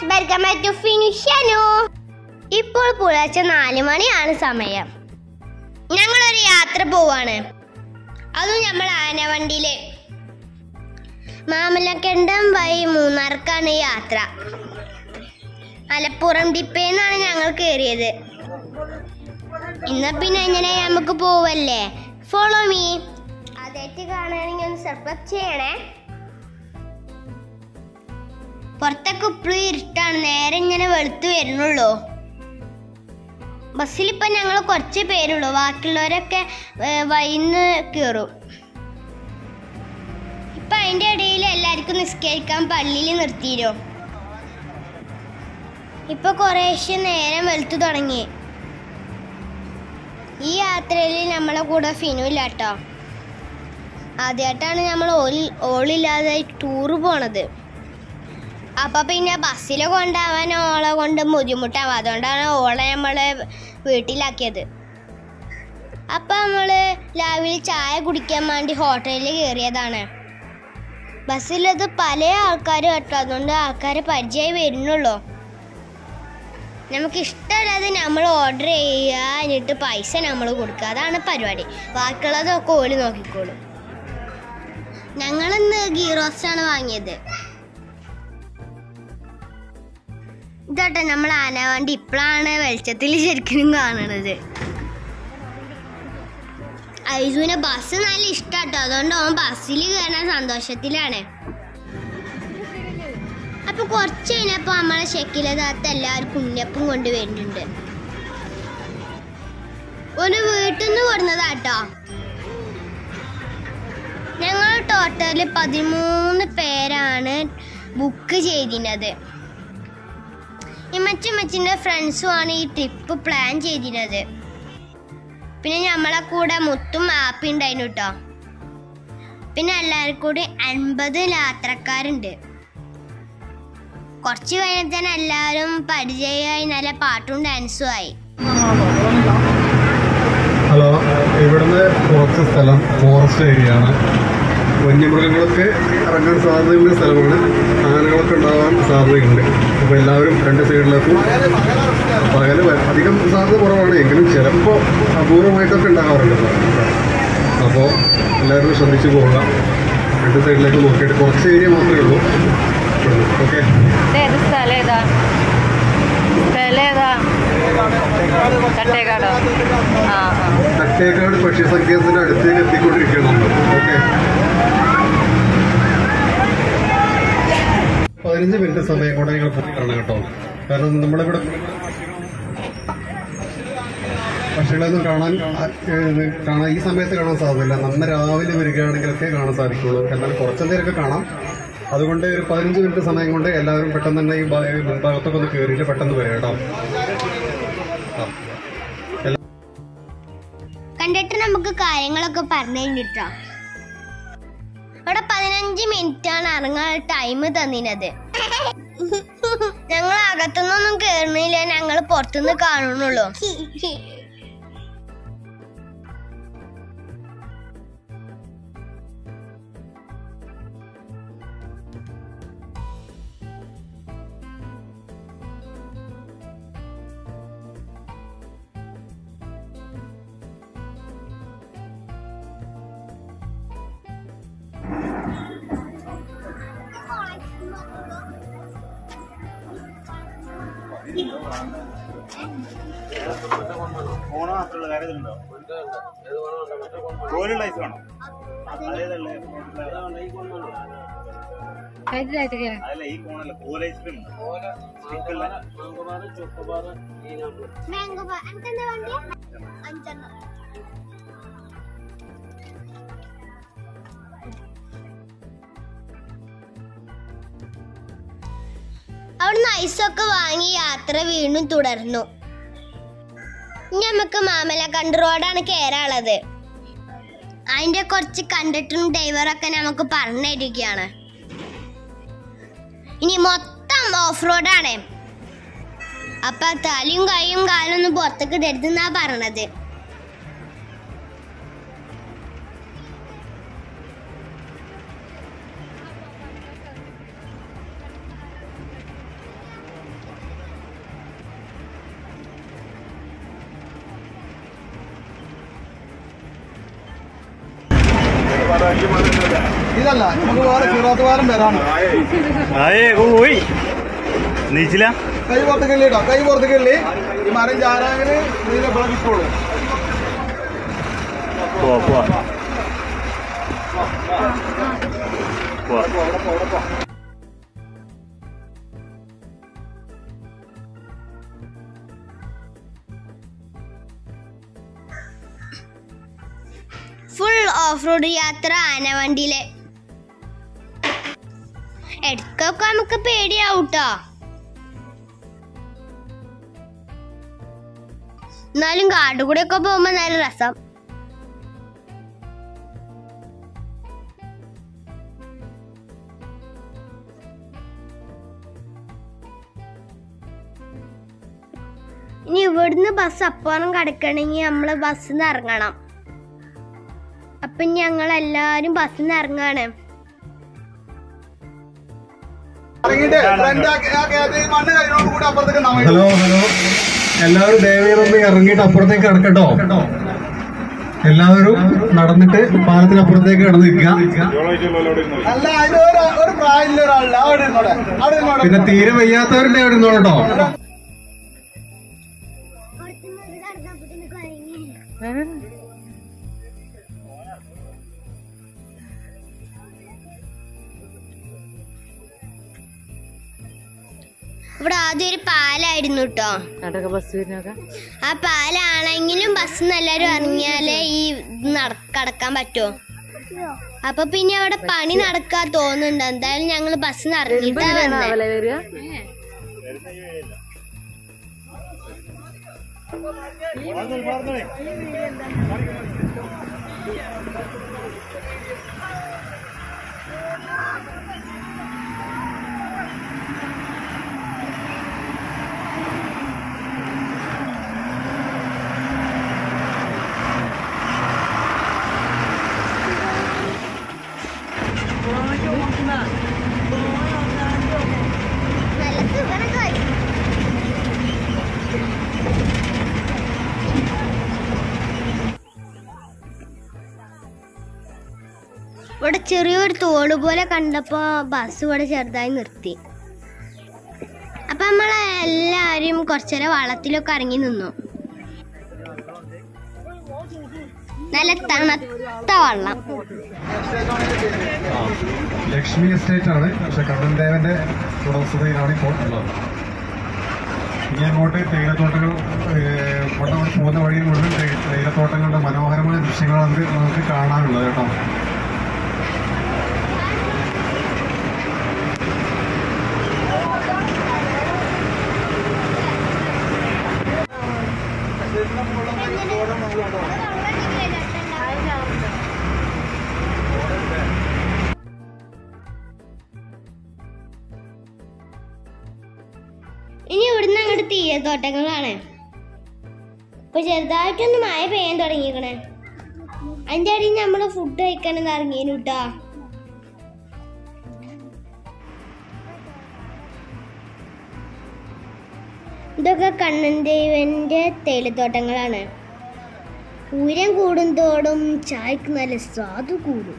Guys welcome back to ഫിനിഷനു ഇപ്പോൾ പുലർച്ചെ നാല് മണിയാണ് സമയം ഞങ്ങളൊരു യാത്ര പോവാണ് അതും നമ്മൾ ആനവണ്ടിയില് മാമലക്കണ്ടം വഴി മൂന്നാർക്കാണ് യാത്ര മലപ്പുറം ഡിപ്പേന്നാണ് ഞങ്ങൾ കയറിയത് ഇന്ന പിന്നെ എങ്ങനെ നമുക്ക് പോവല്ലേ ഫോളോ മീ ആദ്യമായിട്ട് കാണുകയാണെങ്കിൽ ഒന്ന് സബ്സ്ക്രൈബ് ചെയ്യണേ പുറത്തൊക്കെ ഇപ്പോഴും ഇരുട്ടാണ് നേരെ ഇങ്ങനെ വെളുത്ത് വരുന്നുള്ളൂ ബസ്സിൽ ഇപ്പം ഞങ്ങൾ കുറച്ച് പേരുള്ളൂ ബാക്കിയുള്ളവരൊക്കെ വൈന്ന് കയറും ഇപ്പം അതിൻ്റെ ഇടയിൽ എല്ലാവർക്കും നിസ്കരിക്കാൻ പള്ളിയിൽ നിർത്തിയിരുന്നു ഇപ്പൊ കുറേശ്ശെ നേരം വെളുത്തു തുടങ്ങി ഈ യാത്രയിൽ നമ്മളെ കൂടെ ഫിനു ഇല്ല കേട്ടോ ആദ്യമായിട്ടാണ് നമ്മൾ ഓൾ ഓളില്ലാതെ ടൂറ് പോണത് അപ്പൊ പിന്നെ ബസ്സിൽ കൊണ്ടാവാൻ ഓളെ കൊണ്ട് ബുദ്ധിമുട്ടാവും അതുകൊണ്ടാണ് ഓളെ നമ്മള് വീട്ടിലാക്കിയത് അപ്പൊ നമ്മള് രാവിലെ ചായ കുടിക്കാൻ വേണ്ടി ഹോട്ടലിൽ കയറിയതാണ് ബസ്സിലത് പല ആൾക്കാരും കേട്ടോ അതുകൊണ്ട് ആൾക്കാരെ പരിചയമായി വരുന്നുള്ളൂ നമുക്ക് ഇഷ്ടമല്ലാതെ നമ്മൾ ഓർഡർ ചെയ്യുക എന്നിട്ട് പൈസ നമ്മൾ കൊടുക്കുക അതാണ് പരിപാടി ബാക്കിയുള്ളതൊക്കെ ഓല് നോക്കിക്കോളും ഞങ്ങളിന്ന് ഗീ റോസ്റ്റാണ് വാങ്ങിയത് ഇതോട്ടെ നമ്മൾ ആനവണ്ടി ഇപ്പോഴാണ് വെളിച്ചത്തിൽ ശരിക്കും കാണണത് ഐസുവിന് ബസ് നല്ല ഇഷ്ടാട്ടോ അതുകൊണ്ട് അവൻ ബസ്സിൽ കയറാൻ സന്തോഷത്തിലാണ് അപ്പൊ കുറച്ച് കഴിഞ്ഞപ്പോ നമ്മളെ ഷെക്കിലതാത്ത എല്ലാവർക്കും ഉണ്ണിയപ്പം കൊണ്ടുവരുന്നുണ്ട് ഒരു വീട്ടിൽ നിന്ന് കൊടുന്നതാട്ടോ ഞങ്ങൾ ടോട്ടല് പതിമൂന്ന് പേരാണ് ബുക്ക് ചെയ്തിരുന്നത് ഇമ്മച്ചിമ്മച്ചിൻ്റെ ഫ്രണ്ട്സുമാണ് ഈ ട്രിപ്പ് പ്ലാൻ ചെയ്തിരുന്നത് പിന്നെ നമ്മളെ കൂടെ മുത്തും ആപ്പി ഉണ്ടായിരുന്നു കേട്ടോ പിന്നെ എല്ലാവർക്കും കൂടി അൻപത് യാത്രക്കാരുണ്ട് കുറച്ച് കഴിഞ്ഞാൽ എല്ലാവരും പരിചയമായി നല്ല പാട്ടും ഡാൻസും ആയി ഹലോ ഇവിടുന്ന് കുറച്ച് സ്ഥലം ഫോറസ്റ്റ് ഏരിയ ആണ് വന്യമൃഗങ്ങളൊക്കെ ഇറങ്ങാൻ സാധ്യതയുള്ള സ്ഥലമാണ് ആനകളൊക്കെ ഉണ്ടാവാൻ സാധ്യതയുണ്ട് അപ്പോൾ എല്ലാവരും രണ്ട് സൈഡിലേക്കും പകല് വ- അധികം സാധ്യത കുറവാണ് എങ്കിലും ചിലപ്പോൾ അപൂർവമായിട്ടൊക്കെ ഉണ്ടാകാറുണ്ട് അപ്പോൾ എല്ലാവരും ശ്രദ്ധിച്ചു പോവുക രണ്ട് സൈഡിലേക്ക് നോക്കിയിട്ട് കുറച്ച് ഏരിയ മാത്രമേ ഉള്ളൂ ഓക്കെ ഏത് സ്ഥലം ഏതാ സ്ഥലം ഏതാ തട്ടേക്കാടോ ആ ആ തട്ടേക്കാട് പക്ഷി സങ്കേതത്തിന്റെ അടുത്തേക്ക് എത്തിക്കൊണ്ടിരിക്കുകയാണ് നമ്മൾ ഓക്കെ പതിനഞ്ച് മിനിറ്റ് സമയം കൂടെ നിങ്ങൾ പോയിട്ടാണ് കേട്ടോ കാരണം നമ്മളിവിടെ പക്ഷികളൊന്നും കാണാൻ ആ, ഏഹ്, കാണാൻ ഈ സമയത്ത് കാണാൻ സാധ്യതയില്ല നന്ന രാവിലെ വരികയാണെങ്കിലൊക്കെ കാണാൻ സാധിക്കുള്ളൂ എന്നാൽ കുറച്ചു നേരമൊക്കെ കാണാം അതുകൊണ്ട് ഒരു പതിനഞ്ച് മിനിറ്റ് സമയം കൊണ്ട് എല്ലാവരും പെട്ടെന്ന് തന്നെ ഈ ഭാ- ഈ മുൻഭാഗത്തൊക്കെ ഒന്ന് കയറിയിട്ട് പെട്ടെന്ന് വരാം കേട്ടോ ആ. കണ്ടിട്ട് നമുക്ക് കാര്യങ്ങളൊക്കെ പറഞ്ഞു കഴിഞ്ഞിട്ടോ ഇവിടെ പതിനഞ്ച് മിനിറ്റ് ആണ് ഇറങ്ങാൻ ടൈം തന്നിനത് ഞങ്ങൾ അകത്തുനിന്നൊന്നും കേറുന്നില്ല ഞങ്ങൾ പുറത്തുനിന്ന് കാണുന്നുള്ളൂ ഫോണ് മാത്രമുള്ള വേറെ ഇതിലുണ്ടോ പോലുള്ള ഐസ് വേണോ അതേതല്ലേ അതല്ല ഈ ഫോണല്ല പോല ഐസ്ക്രീം സ്റ്റിക്കല്ല മാംഗോ ബാർ എനിക്കെന്താ വേണ്ടിയ അഞ്ചെണ്ണം അവിടുന്ന് ഐസൊക്കെ വാങ്ങി യാത്ര വീണ്ടും തുടർന്നു ഇനി നമുക്ക് മാമലക്കണ്ട് റോഡാണ് കയറാനുള്ളത് അതിന്റെ കുറച്ച് കണ്ടിട്ടും ഡ്രൈവറൊക്കെ നമുക്ക് പറഞ്ഞിരിക്കുകയാണ് ഇനി മൊത്തം ഓഫ് റോഡാണ് അപ്പൊ തലയും കൈയും കാലും ഒന്നും പുറത്തേക്ക് ഇടരുതെന്നാ പറയണത് ഇതല്ല നമുക്ക് വേറെ സിറാത്ത് വാരം വരാണ് ആയേ പോയി നീച്ചില്ല കൈ പുറത്ത് കിള്ളി കേട്ടോ കൈ പുറത്ത് കിള്ളി ഈ മരം ചാരാങ്ങിന് ഇതിലെ വിളക്കിക്കോളൂ പോവാ പോവാ പോവാ ഫുൾ ഓഫ് റോഡ് യാത്ര ആനവണ്ടിയിലെ ഇടയ്ക്കൊക്കെ നമുക്ക് പേടിയാവൂട്ടോ എന്നാലും കാട്ടുകൂടെ ഒക്കെ പോകുമ്പോ നല്ല രസം ഇനി ഇവിടുന്ന് ബസ് അപ്പുറം കിടക്കണമെങ്കിൽ നമ്മൾ ബസ്സിൽ നിന്ന് ഇറങ്ങണം അപ്പൊ ഞങ്ങൾ എല്ലാരും ബസ്സിൽ നിന്ന് ഇറങ്ങാണ് ഇറങ്ങിയിട്ട് ഫ്രണ്ട് ആ കയറ്റി മണ്ണ് കഴിഞ്ഞോട് കൂടി അപ്പുറത്തേക്ക് നമ്മൾ ഹലോ ഹലോ എല്ലാവരും ദയവേറൊന്ന് ഇറങ്ങിയിട്ട് അപ്പുറത്തേക്ക് കിടക്കട്ടോ എല്ലാവരും നടന്നിട്ട് പാലത്തിനപ്പുറത്തേക്ക് കിടന്ന് നിൽക്കുക അല്ല അതിന് ഒരു ഒരു പ്രായമില്ല ഒരാളില്ല അവിടെ ഇരുന്നോടെ അവിടെ ഇരുന്നോടെ പിന്നെ തീരെ വയ്യാത്തവരുടെ അവിടെ ഇരുന്നോളട്ടോ ഇവിടെ ആദ്യം ഒരു പാലായിരുന്നു കേട്ടോ കണ്ടൊക്കെ ബസ് വരുന്നൊക്കെ ആ പാലാണെങ്കിലും ബസ്സിൽ നിന്ന് എല്ലാരും ഇറങ്ങിയാലേ ഈ ഇത് നട- കടക്കാൻ പറ്റുമോ അപ്പൊ പിന്നെ അവിടെ പണി നടക്കാൻ തോന്നുന്നുണ്ട് എന്തായാലും ഞങ്ങൾ ബസ്സിൽ നിന്ന് ഇറങ്ങിയിട്ടാ വന്നത് അവലെ വരിക നല്ല സുഖമാണ് ഇവിടെ ചെറിയൊരു തോട് പോലെ കണ്ടപ്പോ ബസ് ഇവിടെ ചെറുതായി നിർത്തി അപ്പൊ നമ്മളെ എല്ലാരും കുറച്ചേരം വള്ളത്തിലൊക്കെ ഇറങ്ങി നിന്നു നല്ല തണുത്ത വള്ളം ലക്ഷ്മി എസ്റ്റേറ്റ് ആണ് പക്ഷെ കണ്ണൻ ദേവന്റെ ഉടമസ്ഥതയിലാണ് ഇപ്പോൾ ഉള്ളത് ഇനി അങ്ങോട്ട് തേയിലത്തോട്ടങ്ങൾ ഏഹ്, കൊണ്ടങ്ങോട്ട് പോകുന്ന വഴി മുഴുവൻ തേ- തേയിലത്തോട്ടങ്ങളുടെ മനോഹരമായ ദൃശ്യങ്ങളാണ് നമുക്ക് നമുക്ക് കാണാനുള്ളത് കേട്ടോ ഇനി ഇവിടുന്ന് അങ്ങോട്ട് തീരത്തോട്ടങ്ങളാണ് ഇപ്പൊ ചെറുതായിട്ടൊന്ന് മഴ പെയ്യാൻ തുടങ്ങിയേക്കണേ അതിന്റെ അടിയിൽ നമ്മള് ഫുഡ് കഴിക്കാനെന്ന് ഇറങ്ങിയിരുന്നു കേട്ടാ ഇതൊക്കെ കണ്ണൻ ദേവന്റെ തേയിലത്തോട്ടങ്ങളാണ് ഉയരം കൂടുന്തോടും ചായക്ക് നല്ല സ്വാദ് കൂടും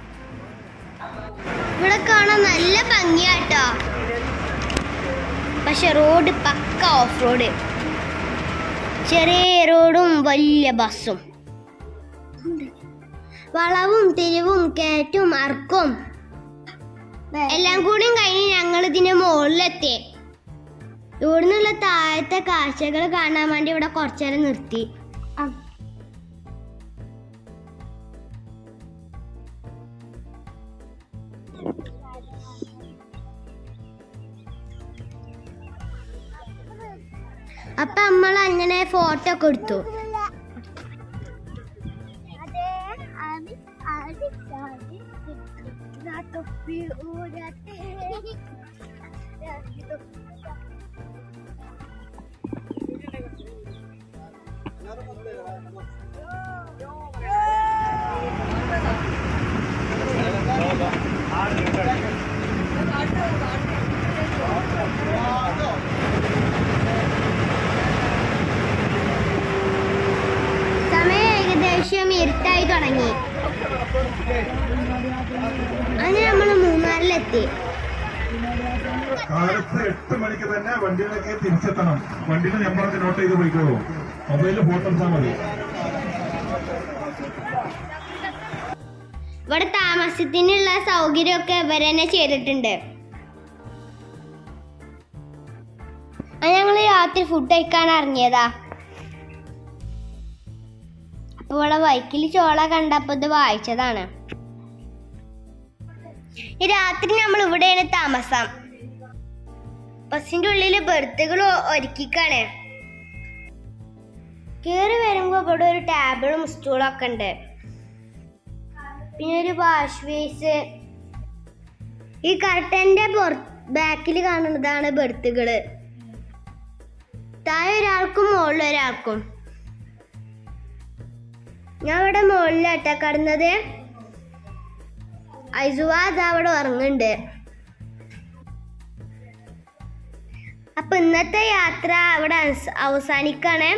ഇവിടെ കാണാൻ നല്ല ഭംഗിയാട്ടോ പക്ഷെ റോഡ് പക്ക ഓഫ് റോഡ് ചെറിയ റോഡും വലിയ ബസ്സും വളവും തിരിവും കയറ്റും അർക്കും എല്ലാം കൂടിയും കഴിഞ്ഞ് ഞങ്ങൾ ഇതിന്റെ മുകളിലെത്തി ഇവിടുന്നുള്ള താഴത്തെ കാഴ്ചകൾ കാണാൻ വേണ്ടി ഇവിടെ കുറച്ചേരം നിർത്തി അപ്പൊ നമ്മൾ അങ്ങനെ ഫോട്ടോ ഒക്കെ എടുത്തു സമയം ഏകദേശം ഇരുട്ടായി തുടങ്ങി അങ്ങനെ നമ്മൾ മൂന്നാറിലെത്തി കാലത്ത് എട്ട് മണിക്ക് തന്നെ വണ്ടികളൊക്കെ തിരിച്ചെത്തണം വണ്ടിയുടെ നമ്പറൊക്കെ നോട്ട് ചെയ്ത് പോയിക്കോളൂ മൊബൈലിൽ ഫോട്ടോ എടുത്താൽ മതി ഇവിടെ താമസത്തിനുള്ള സൗകര്യമൊക്കെ ഇവർ തന്നെ ചെയ്തിട്ടുണ്ട് ഞങ്ങൾ രാത്രി ഫുഡ് കഴിക്കാൻ ഇറങ്ങിയതാ അപ്പൊ ഇവിടെ ബൈക്കിൽ ചോള കണ്ടപ്പോ ഇത് വായിച്ചതാണ് ഈ രാത്രി നമ്മൾ ഇവിടെയാണ് താമസം ബസ്സിന്റെ ഉള്ളില് ബെർത്തുകൾ ഒരുക്കിക്കാണ് കേറി വരുമ്പോ ഇവിടെ ഒരു ടേബിളും സ്റ്റൂളും ഒക്കെ ഉണ്ട് പിന്നെ ഒരു വാഷ് ബേസ് ഈ കർട്ടന്റെ ബാക്കിൽ കാണുന്നതാണ് ബെർത്തുകള് താഴെ ഒരാൾക്കും മുകളിൽ ഒരാൾക്കും ഞാൻ ഇവിടെ മുകളിലാട്ടാ കടന്നത് ഐസുവാദ് അവിടെ ഉറങ്ങുന്നുണ്ട് അപ്പൊ ഇന്നത്തെ യാത്ര ഇവിടെ അവസ്- അവസാനിക്കാണ്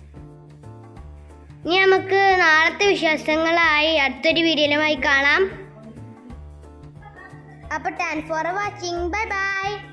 ഇനി നമുക്ക് നാളത്തെ വിശ്വാസങ്ങളായി അടുത്തൊരു വീഡിയോയിലുമായി കാണാം അപ്പൊ thank for watching bye by